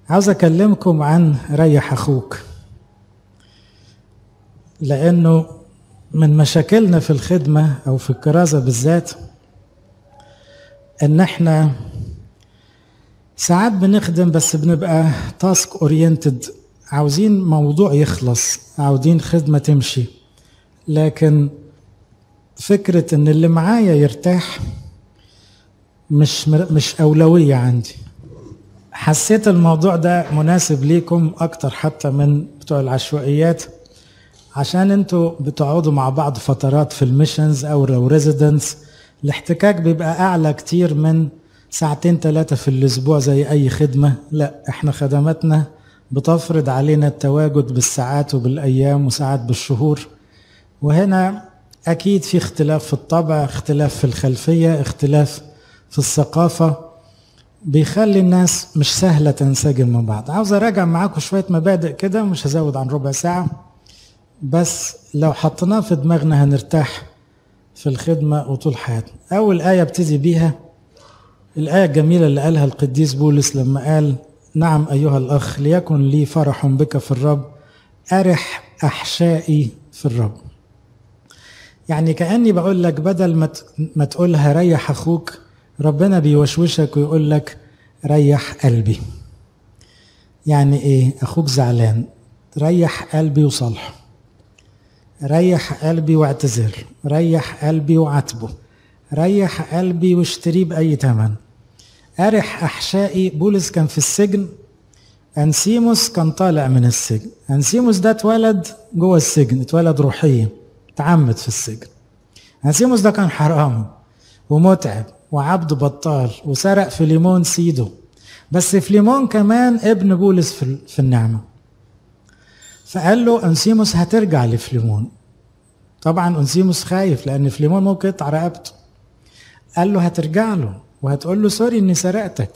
عاوز اكلمكم عن ريح اخوك لانه من مشاكلنا في الخدمه او في الكرازه بالذات ان احنا ساعات بنخدم بس بنبقى تاسك اورينتد عاوزين موضوع يخلص عاوزين خدمه تمشي لكن فكره ان اللي معايا يرتاح مش مش اولويه عندي حسيت الموضوع ده مناسب ليكم اكتر حتى من بتوع العشوائيات عشان انتوا بتقعدوا مع بعض فترات في الميشنز او لو ريزيدنس الاحتكاك بيبقى اعلى كتير من ساعتين ثلاثة في الاسبوع زي اي خدمة لا احنا خدماتنا بتفرض علينا التواجد بالساعات وبالايام وساعات بالشهور وهنا اكيد في اختلاف في الطبع اختلاف في الخلفية اختلاف في الثقافة بيخلي الناس مش سهلة تنسجم مع بعض عاوز اراجع معاكم شوية مبادئ كده مش هزود عن ربع ساعة بس لو حطيناه في دماغنا هنرتاح في الخدمة وطول حياتنا أول آية ابتدي بيها الآية الجميلة اللي قالها القديس بولس لما قال نعم أيها الأخ ليكن لي فرح بك في الرب أرح أحشائي في الرب يعني كأني بقول لك بدل ما تقولها ريح أخوك ربنا بيوشوشك ويقول لك ريح قلبي يعني ايه اخوك زعلان ريح قلبي وصالحه ريح قلبي واعتذر ريح قلبي وعاتبه ريح قلبي واشتريه بأي تمن أرح أحشائي بولس كان في السجن أنسيموس كان طالع من السجن أنسيموس ده اتولد جوه السجن اتولد روحيا اتعمد في السجن أنسيموس ده كان حرام ومتعب وعبد بطال وسرق فيليمون سيده بس فيليمون كمان ابن بولس في, في النعمه فقال له انسيموس هترجع لفليمون طبعا انسيموس خايف لان فليمون ممكن يقطع رقبته قال له هترجع له وهتقول له سوري اني سرقتك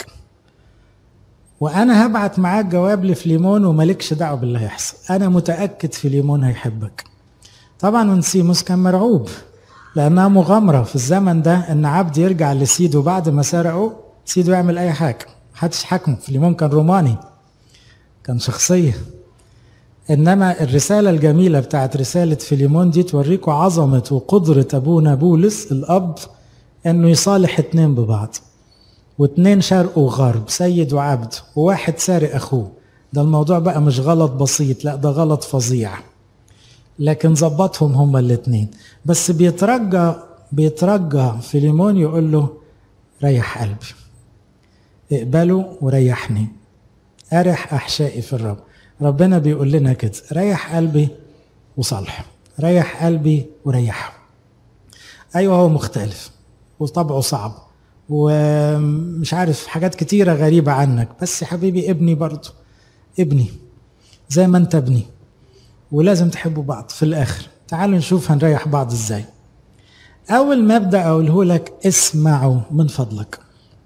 وانا هبعت معاك جواب لفليمون ومالكش دعوه باللي هيحصل انا متاكد فليمون هيحبك طبعا انسيموس كان مرعوب لانها مغامره في الزمن ده ان عبد يرجع لسيده بعد ما سرقه سيده يعمل اي حاجه محدش حاكمه فليمون كان روماني كان شخصيه انما الرساله الجميله بتاعت رساله فيليمون دي توريكم عظمه وقدره ابونا بولس الاب انه يصالح اتنين ببعض واتنين شرق وغرب سيد وعبد وواحد سارق اخوه ده الموضوع بقى مش غلط بسيط لا ده غلط فظيع لكن ظبطهم هما الاتنين بس بيترجى بيترجى فيليمون يقول له ريح قلبي اقبله وريحني ارح احشائي في الرب ربنا بيقول لنا كده ريح قلبي وصالحه ريح قلبي وريحه ايوه هو مختلف وطبعه صعب ومش عارف حاجات كتيره غريبه عنك بس يا حبيبي ابني برضه ابني زي ما انت ابني ولازم تحبوا بعض في الاخر تعالوا نشوف هنريح بعض ازاي اول مبدا اقوله لك اسمعوا من فضلك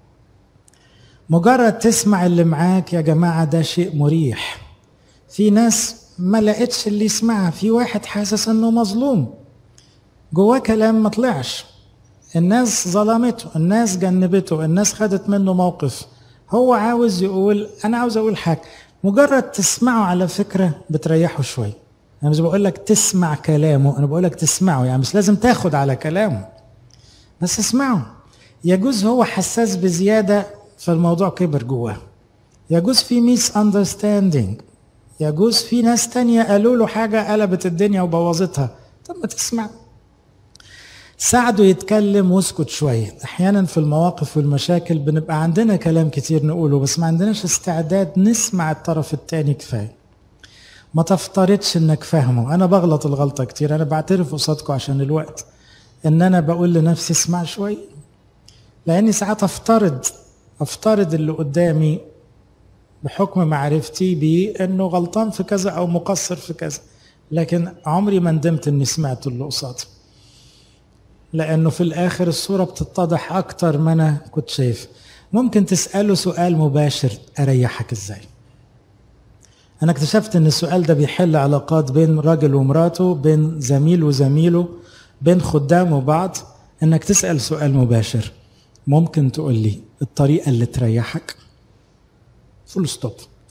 مجرد تسمع اللي معاك يا جماعه ده شيء مريح في ناس ما لقتش اللي يسمعها في واحد حاسس انه مظلوم جواه كلام ما طلعش الناس ظلمته الناس جنبته الناس خدت منه موقف هو عاوز يقول انا عاوز اقول حاجه مجرد تسمعه على فكره بتريحه شويه انا مش بقول لك تسمع كلامه انا بقول لك تسمعه يعني مش لازم تاخد على كلامه بس اسمعه يجوز هو حساس بزياده فالموضوع كبر جواه يجوز في ميس اندرستاندينج يجوز في ناس تانية قالوا له حاجة قلبت الدنيا وبوظتها طب ما تسمع ساعده يتكلم واسكت شوية أحيانا في المواقف والمشاكل بنبقى عندنا كلام كتير نقوله بس ما عندناش استعداد نسمع الطرف التاني كفاية ما تفترضش انك فاهمه انا بغلط الغلطة كتير انا بعترف قصادكم عشان الوقت ان انا بقول لنفسي اسمع شوية لاني ساعات افترض افترض اللي قدامي بحكم معرفتي بيه انه غلطان في كذا او مقصر في كذا لكن عمري ما ندمت اني سمعت اللي قصادي لانه في الاخر الصوره بتتضح اكتر ما انا كنت شايف ممكن تساله سؤال مباشر اريحك ازاي انا اكتشفت ان السؤال ده بيحل علاقات بين راجل ومراته بين زميل وزميله بين خدام وبعض انك تسال سؤال مباشر ممكن تقول لي الطريقه اللي تريحك فول ستوب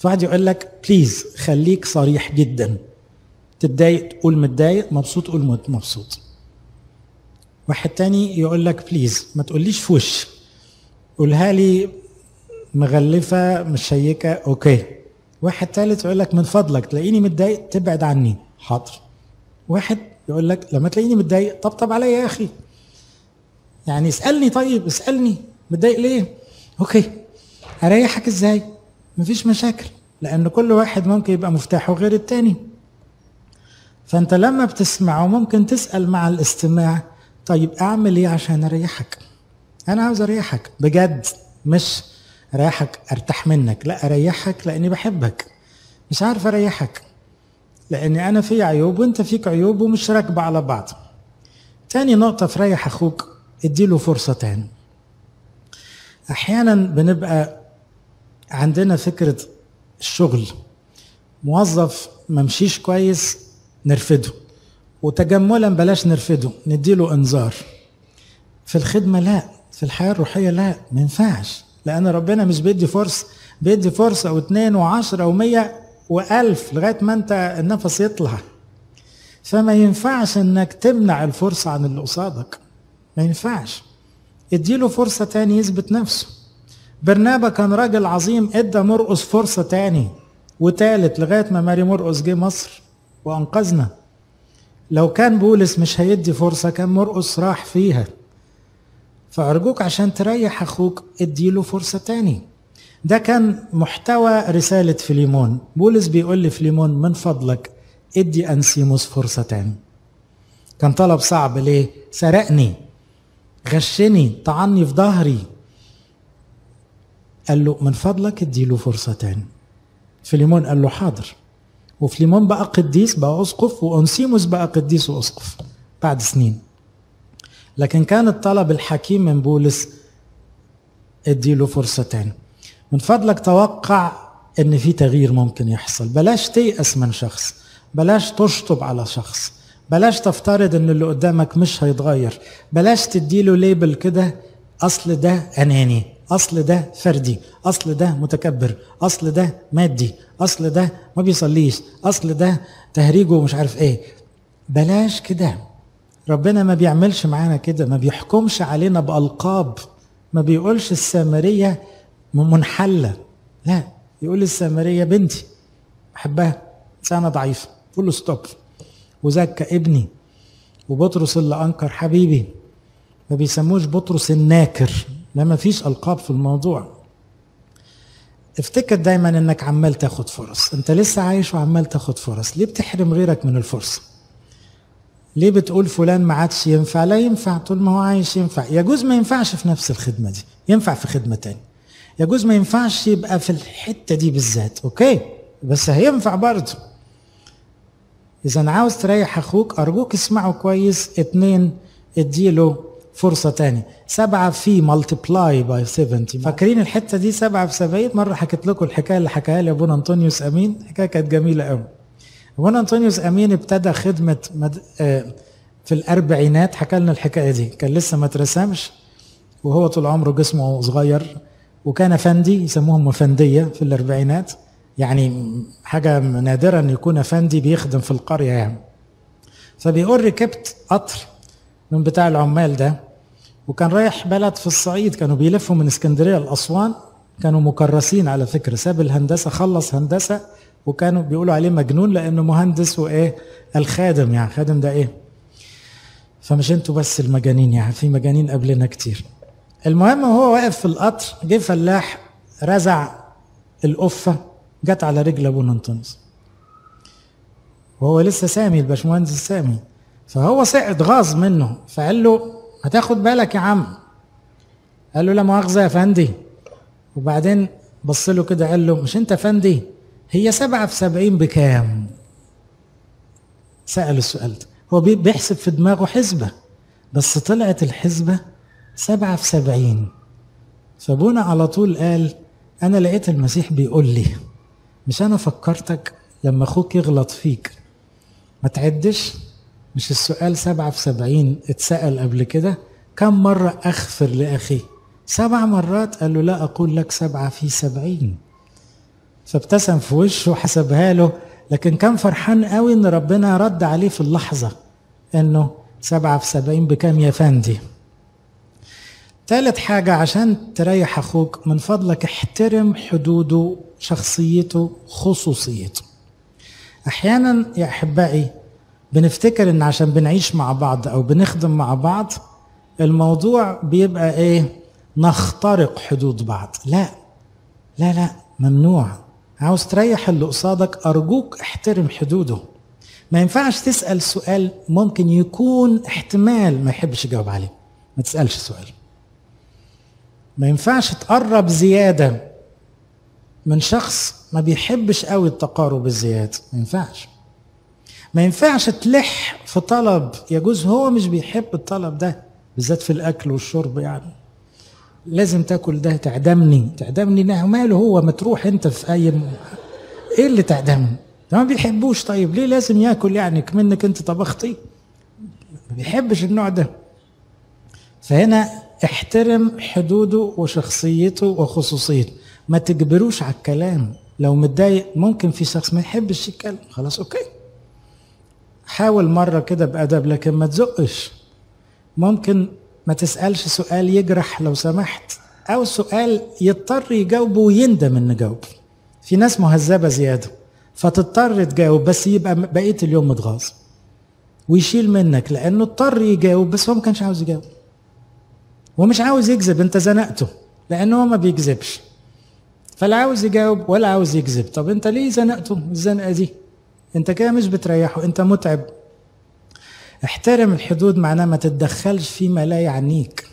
فواحد يقول لك بليز خليك صريح جدا تتضايق تقول متضايق مبسوط قول مبسوط واحد تاني يقول لك بليز ما تقوليش في وش قولها لي مغلفة مشيكة اوكي واحد تالت يقول لك من فضلك تلاقيني متضايق تبعد عني حاضر واحد يقول لك لما تلاقيني متضايق طبطب عليا يا اخي يعني اسالني طيب اسالني متضايق ليه اوكي اريحك ازاي مفيش مشاكل لان كل واحد ممكن يبقى مفتاحه غير التاني فانت لما بتسمعه ممكن تسال مع الاستماع طيب اعمل ايه عشان اريحك انا عاوز اريحك بجد مش اريحك ارتاح منك لا اريحك لاني بحبك مش عارف اريحك لاني انا في عيوب وانت فيك عيوب ومش راكبه على بعض تاني نقطه في ريح اخوك اديله فرصه تاني احيانا بنبقى عندنا فكره الشغل موظف ممشيش كويس نرفده وتجملا بلاش نرفده نديله انذار في الخدمه لا في الحياه الروحيه لا ما ينفعش لان ربنا مش بيدي فرصه بيدي فرصه واثنين وعشرة ومية وألف لغايه ما انت النفس يطلع فما ينفعش انك تمنع الفرصه عن اللي قصادك ما ينفعش اديله فرصه تاني يثبت نفسه برنابا كان راجل عظيم ادى مرقص فرصه تاني وتالت لغايه ما ماري مرقص جه مصر وانقذنا لو كان بولس مش هيدي فرصه كان مرقص راح فيها فارجوك عشان تريح اخوك اديله فرصه تاني ده كان محتوى رساله فيليمون بولس بيقول لفيليمون من فضلك ادي انسيموس فرصه تاني كان طلب صعب ليه سرقني غشني طعني في ظهري قال له من فضلك اديله فرصه تاني فيليمون قال له حاضر وفليمون بقى قديس بقى اسقف وانسيموس بقى قديس واسقف بعد سنين لكن كان الطلب الحكيم من بولس اديله فرصة تاني من فضلك توقع ان في تغيير ممكن يحصل بلاش تيأس من شخص بلاش تشطب على شخص بلاش تفترض ان اللي قدامك مش هيتغير بلاش تديله ليبل كده اصل ده اناني اصل ده فردي اصل ده متكبر اصل ده مادي اصل ده ما بيصليش اصل ده تهريجه مش عارف ايه بلاش كده ربنا ما بيعملش معانا كده ما بيحكمش علينا بالقاب ما بيقولش السامريه منحله لا يقول السامريه بنتي بحبها انسانه ضعيفه قول له ستوب وزكى ابني وبطرس اللي انكر حبيبي ما بيسموش بطرس الناكر لا ما فيش القاب في الموضوع افتكر دايما انك عمال تاخد فرص انت لسه عايش وعمال تاخد فرص ليه بتحرم غيرك من الفرصه ليه بتقول فلان ما عادش ينفع لا ينفع طول ما هو عايش ينفع يجوز ما ينفعش في نفس الخدمه دي ينفع في خدمه تاني يجوز ما ينفعش يبقى في الحته دي بالذات اوكي بس هينفع برضه اذا عاوز تريح اخوك ارجوك اسمعه كويس اتنين اديله فرصة تاني سبعة في ملتبلاي باي 70 فاكرين الحتة دي سبعة في 70 مرة حكيت لكم الحكاية اللي حكاها لي أبونا أنطونيوس أمين الحكاية كانت جميلة قوي أبونا أنطونيوس أمين ابتدى خدمة مد... في الأربعينات حكى لنا الحكاية دي كان لسه ما اترسمش وهو طول عمره جسمه صغير وكان فندي يسموهم مفندية في الأربعينات يعني حاجة نادرة أن يكون أفندي بيخدم في القرية يعني فبيقول ركبت قطر من بتاع العمال ده وكان رايح بلد في الصعيد كانوا بيلفوا من اسكندريه لاسوان كانوا مكرسين على فكره ساب الهندسه خلص هندسه وكانوا بيقولوا عليه مجنون لانه مهندس وايه الخادم يعني خادم ده ايه فمش انتوا بس المجانين يعني في مجانين قبلنا كتير المهم وهو واقف في القطر جه فلاح رزع القفه جت على رجل ابونا انطونيوس وهو لسه سامي الباشمهندس سامي فهو صعد غاظ منه فقال له هتاخد بالك يا عم قال له لا مؤاخذة يا فندي وبعدين بص له كده قال له مش انت فندي هي سبعة في سبعين بكام سأل السؤال ده هو بيحسب في دماغه حسبة بس طلعت الحسبة سبعة في سبعين فابونا على طول قال أنا لقيت المسيح بيقول لي مش أنا فكرتك لما أخوك يغلط فيك ما تعدش مش السؤال سبعة في سبعين اتسأل قبل كده كم مرة أغفر لأخي سبع مرات قال له لا أقول لك سبعة في سبعين فابتسم في وشه وحسبها له لكن كان فرحان قوي ان ربنا رد عليه في اللحظة انه سبعة في سبعين بكام يا فندي تالت حاجة عشان تريح أخوك من فضلك احترم حدوده شخصيته خصوصيته أحيانا يا أحبائي بنفتكر إن عشان بنعيش مع بعض أو بنخدم مع بعض الموضوع بيبقى إيه نخترق حدود بعض لا لا لا ممنوع عاوز تريح اللي قصادك أرجوك احترم حدوده ما ينفعش تسأل سؤال ممكن يكون احتمال ما يحبش يجاوب عليه ما تسألش سؤال ما ينفعش تقرب زيادة من شخص ما بيحبش قوي التقارب الزيادة ما ينفعش ما ينفعش تلح في طلب يجوز هو مش بيحب الطلب ده بالذات في الأكل والشرب يعني لازم تاكل ده تعدمني تعدمني نه ماله هو ما تروح انت في اي م... ايه اللي تعدمني ده ما بيحبوش طيب ليه لازم ياكل يعني كمنك انت طبختي ما بيحبش النوع ده فهنا احترم حدوده وشخصيته وخصوصيته ما تجبروش على الكلام لو متضايق ممكن في شخص ما يحبش يتكلم خلاص اوكي حاول مرة كده بأدب لكن ما تزقش ممكن ما تسألش سؤال يجرح لو سمحت أو سؤال يضطر يجاوبه ويندم إنه جاوب في ناس مهذبة زيادة فتضطر تجاوب بس يبقى بقية اليوم متغاظ ويشيل منك لأنه اضطر يجاوب بس هو ما كانش عاوز يجاوب ومش عاوز يكذب انت زنقته لأنه هو ما بيكذبش فلا عاوز يجاوب ولا عاوز يكذب طب انت ليه زنقته الزنقة دي انت كده مش بتريحه انت متعب احترم الحدود معناه ما تتدخلش فيما لا يعنيك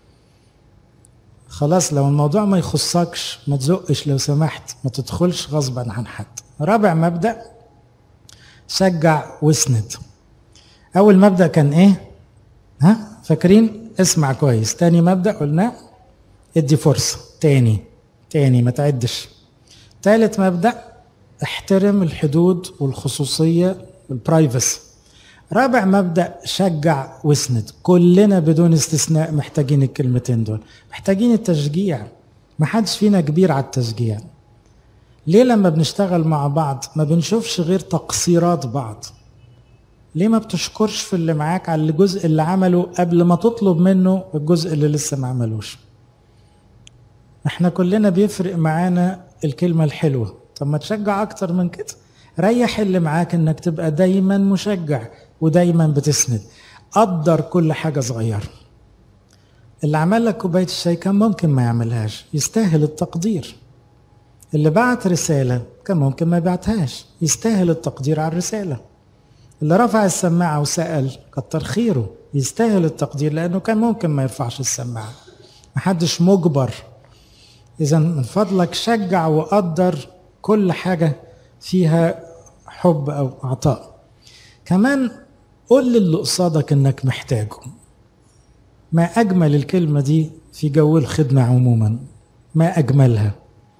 خلاص لو الموضوع ما يخصكش ما تزقش لو سمحت ما تدخلش غصبا عن حد رابع مبدأ شجع واسند اول مبدأ كان ايه ها فاكرين اسمع كويس تاني مبدأ قلنا ادي فرصة تاني تاني ما تعدش تالت مبدأ احترم الحدود والخصوصية والبرايفسي رابع مبدأ شجع واسند كلنا بدون استثناء محتاجين الكلمتين دول محتاجين التشجيع ما حدش فينا كبير على التشجيع ليه لما بنشتغل مع بعض ما بنشوفش غير تقصيرات بعض ليه ما بتشكرش في اللي معاك على الجزء اللي عمله قبل ما تطلب منه الجزء اللي لسه ما عملوش احنا كلنا بيفرق معانا الكلمة الحلوة طب ما تشجع اكتر من كده ريح اللي معاك انك تبقى دايما مشجع ودايما بتسند قدر كل حاجة صغيرة اللي عمل لك كوباية الشاي كان ممكن ما يعملهاش يستاهل التقدير اللي بعت رسالة كان ممكن ما يبعتهاش يستاهل التقدير على الرسالة اللي رفع السماعة وسأل كتر خيره يستاهل التقدير لأنه كان ممكن ما يرفعش السماعة محدش مجبر إذا من فضلك شجع وقدر كل حاجة فيها حب أو عطاء كمان قول للي قصادك إنك محتاجه ما أجمل الكلمة دي في جو الخدمة عموما ما أجملها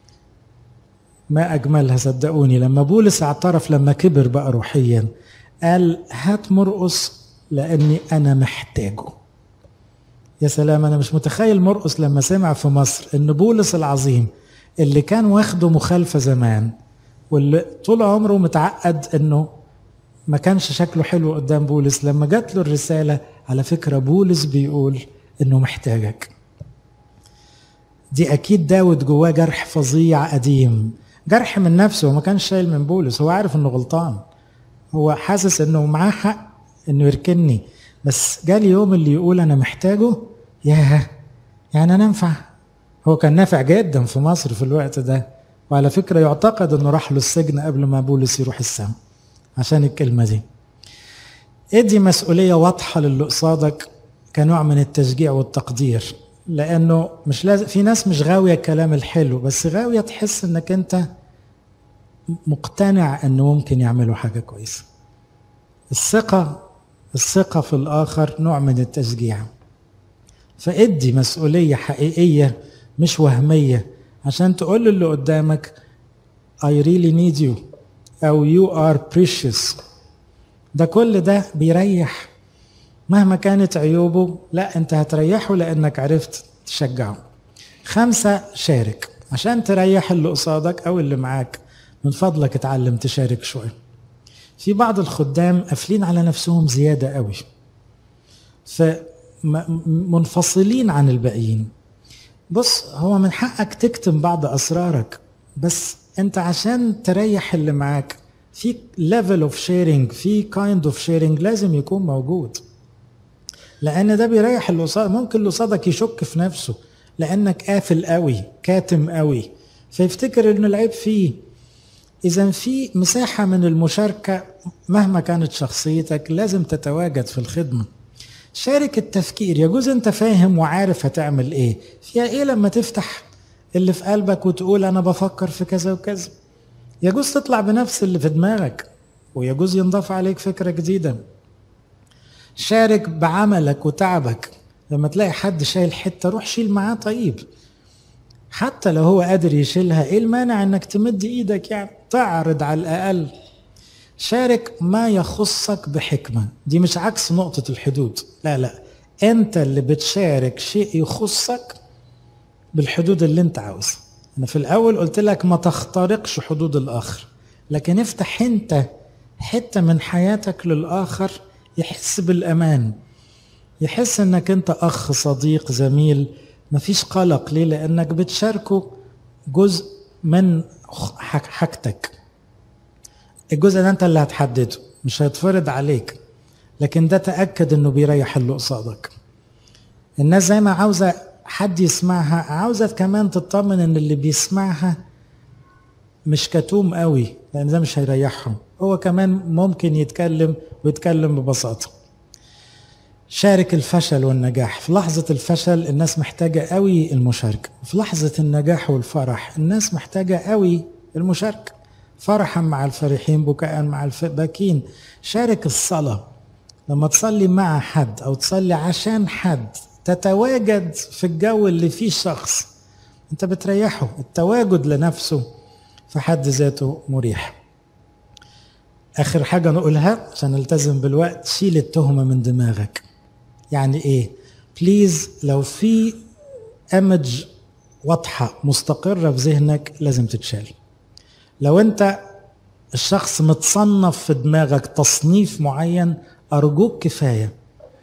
ما أجملها صدقوني لما بولس اعترف لما كبر بقى روحيا قال هات مرقص لأني أنا محتاجه يا سلام أنا مش متخيل مرقص لما سمع في مصر إن بولس العظيم اللي كان واخده مخالفة زمان واللي طول عمره متعقد إنه ما كانش شكله حلو قدام بولس لما جات له الرسالة على فكرة بولس بيقول إنه محتاجك دي أكيد داود جواه جرح فظيع قديم جرح من نفسه وما كانش شايل من بولس هو عارف إنه غلطان هو حاسس إنه معاه حق إنه يركني بس جالي يوم اللي يقول أنا محتاجه ياه يعني أنا أنفع هو كان نافع جدا في مصر في الوقت ده وعلى فكرة يعتقد إنه راح له السجن قبل ما بولس يروح السما عشان الكلمة دي ادي مسؤولية واضحة للي قصادك كنوع من التشجيع والتقدير لأنه مش لازم في ناس مش غاوية الكلام الحلو بس غاوية تحس إنك أنت مقتنع إنه ممكن يعملوا حاجة كويسة الثقة الثقة في الآخر نوع من التشجيع فادي مسؤولية حقيقية مش وهمية عشان تقول اللي قدامك I really need you أو you are precious ده كل ده بيريح مهما كانت عيوبه لا انت هتريحه لانك عرفت تشجعه خمسة شارك عشان تريح اللي قصادك او اللي معاك من فضلك اتعلم تشارك شوية في بعض الخدام قافلين على نفسهم زيادة قوي فمنفصلين عن الباقيين بص هو من حقك تكتم بعض أسرارك بس أنت عشان تريح اللي معاك في ليفل اوف شيرنج في كايند اوف شيرنج لازم يكون موجود لان ده بيريح اللي قصاد ممكن اللي قصادك يشك في نفسه لانك قافل قوي كاتم قوي فيفتكر ان العيب فيه اذا في مساحه من المشاركه مهما كانت شخصيتك لازم تتواجد في الخدمه شارك التفكير يجوز انت فاهم وعارف هتعمل ايه فيها ايه لما تفتح اللي في قلبك وتقول انا بفكر في كذا وكذا يجوز تطلع بنفس اللي في دماغك ويجوز ينضاف عليك فكرة جديدة شارك بعملك وتعبك لما تلاقي حد شايل حتة روح شيل معاه طيب حتى لو هو قادر يشيلها ايه المانع انك تمد ايدك يعني تعرض على الاقل شارك ما يخصك بحكمة دي مش عكس نقطة الحدود لا لا انت اللي بتشارك شيء يخصك بالحدود اللي انت عاوزها انا في الاول قلت لك ما تخترقش حدود الاخر لكن افتح انت حته من حياتك للاخر يحس بالامان يحس انك انت اخ صديق زميل مفيش قلق ليه لانك بتشاركه جزء من حاجتك الجزء ده انت اللي هتحدده مش هيتفرض عليك لكن ده تاكد انه بيريح اللي قصادك الناس زي ما عاوزه حد يسمعها عاوزة كمان تطمن ان اللي بيسمعها مش كتوم قوي لان ده مش هيريحهم هو كمان ممكن يتكلم ويتكلم ببساطة شارك الفشل والنجاح في لحظة الفشل الناس محتاجة قوي المشاركة في لحظة النجاح والفرح الناس محتاجة قوي المشاركة فرحا مع الفرحين بكاء مع الباكين شارك الصلاة لما تصلي مع حد أو تصلي عشان حد تتواجد في الجو اللي فيه شخص انت بتريحه التواجد لنفسه في حد ذاته مريح اخر حاجه نقولها عشان نلتزم بالوقت شيل التهمه من دماغك يعني ايه بليز لو في ايمج واضحه مستقره في ذهنك لازم تتشال لو انت الشخص متصنف في دماغك تصنيف معين ارجوك كفايه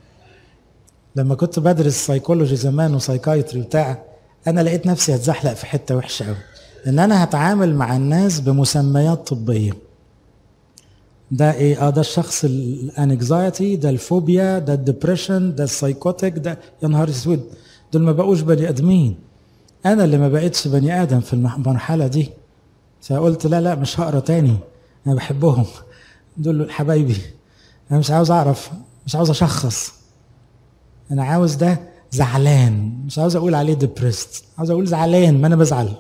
لما كنت بدرس سايكولوجي زمان وسايكايتري بتاع انا لقيت نفسي هتزحلق في حته وحشه قوي ان انا هتعامل مع الناس بمسميات طبيه ده ايه اه ده الشخص الانكزايتي ده الفوبيا ده الدبريشن ده السايكوتيك ده يا نهار اسود دول ما بقوش بني ادمين انا اللي ما بقتش بني ادم في المرحله دي فقلت لا لا مش هقرا تاني انا بحبهم دول حبايبي انا مش عاوز اعرف مش عاوز اشخص انا عاوز ده زعلان مش عاوز اقول عليه ديبريست عاوز اقول زعلان ما انا بزعل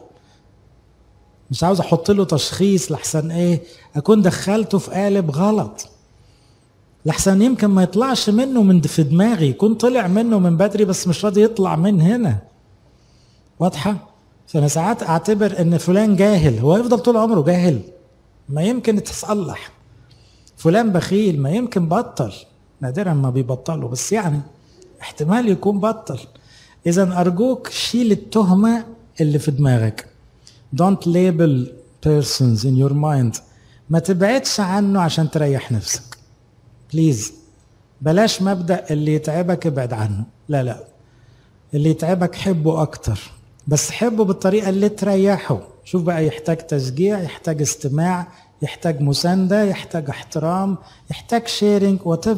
مش عاوز احط له تشخيص لحسن ايه اكون دخلته في قالب غلط لحسن يمكن ما يطلعش منه من في دماغي يكون طلع منه من بدري بس مش راضي يطلع من هنا واضحة فأنا ساعات أعتبر إن فلان جاهل هو يفضل طول عمره جاهل ما يمكن تصلح فلان بخيل ما يمكن بطل نادرا ما بيبطلوا بس يعني احتمال يكون بطل اذا ارجوك شيل التهمه اللي في دماغك don't label persons in your mind ما تبعدش عنه عشان تريح نفسك بليز بلاش مبدا اللي يتعبك ابعد عنه لا لا اللي يتعبك حبه اكتر بس حبه بالطريقه اللي تريحه شوف بقى يحتاج تشجيع يحتاج استماع يحتاج مسانده يحتاج احترام يحتاج شيرنج وات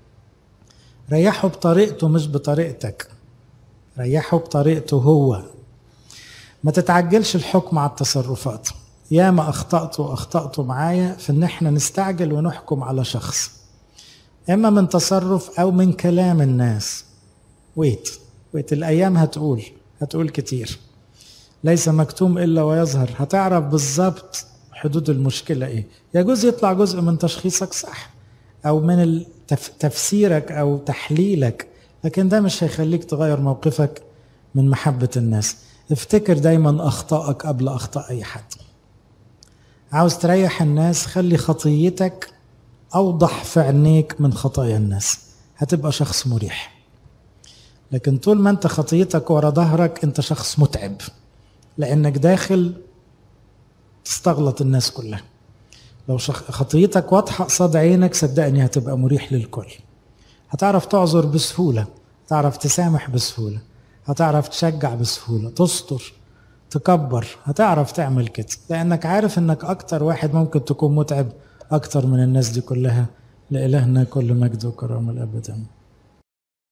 ريحه بطريقته مش بطريقتك ريحه بطريقته هو ما تتعجلش الحكم على التصرفات يا ما اخطأت واخطأت معايا في ان احنا نستعجل ونحكم على شخص اما من تصرف او من كلام الناس ويت ويت الايام هتقول هتقول كتير ليس مكتوم الا ويظهر هتعرف بالظبط حدود المشكله ايه يجوز يطلع جزء من تشخيصك صح او من تفسيرك او تحليلك لكن ده مش هيخليك تغير موقفك من محبه الناس افتكر دايما اخطائك قبل اخطاء اي حد عاوز تريح الناس خلي خطيتك اوضح في عينيك من خطايا الناس هتبقى شخص مريح لكن طول ما انت خطيتك ورا ظهرك انت شخص متعب لانك داخل تستغلط الناس كلها لو خطيتك واضحة قصاد عينك صدقني هتبقى مريح للكل هتعرف تعذر بسهولة تعرف تسامح بسهولة هتعرف تشجع بسهولة تستر تكبر هتعرف تعمل كده لأنك عارف إنك أكتر واحد ممكن تكون متعب أكتر من الناس دي كلها لإلهنا كل مجد وكرامة الأبد